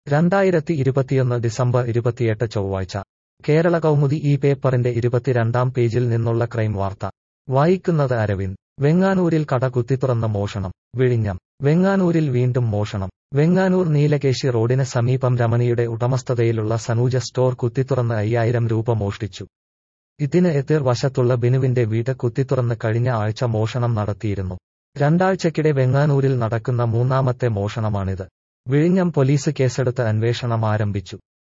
രണ്ടായിരത്തി ഇരുപത്തിയൊന്ന് ഡിസംബർ ഇരുപത്തിയെട്ട് ചൊവ്വാഴ്ച കേരള കൗമുദി ഈ പേപ്പറിന്റെ ഇരുപത്തിരണ്ടാം പേജിൽ നിന്നുള്ള ക്രൈം വാർത്ത വായിക്കുന്നത് അരവിന്ദ് വെങ്ങാനൂരിൽ കട കുത്തിത്തുറന്ന മോഷണം വിഴിഞ്ഞം വെങ്ങാനൂരിൽ വീണ്ടും മോഷണം വെങ്ങാനൂർ നീലകേശി റോഡിന് സമീപം രമണിയുടെ ഉടമസ്ഥതയിലുള്ള സനൂജ സ്റ്റോർ കുത്തിത്തുറന്ന് അയ്യായിരം രൂപ മോഷ്ടിച്ചു ഇതിന് എതിർ വശത്തുള്ള ബിനുവിന്റെ വീട് കുത്തിത്തുറന്ന് കഴിഞ്ഞ ആഴ്ച മോഷണം നടത്തിയിരുന്നു രണ്ടാഴ്ചക്കിടെ വെങ്ങാനൂരിൽ നടക്കുന്ന മൂന്നാമത്തെ മോഷണമാണിത് വിഴിഞ്ഞം പോലീസ് കേസെടുത്ത് അന്വേഷണം ആരംഭിച്ചു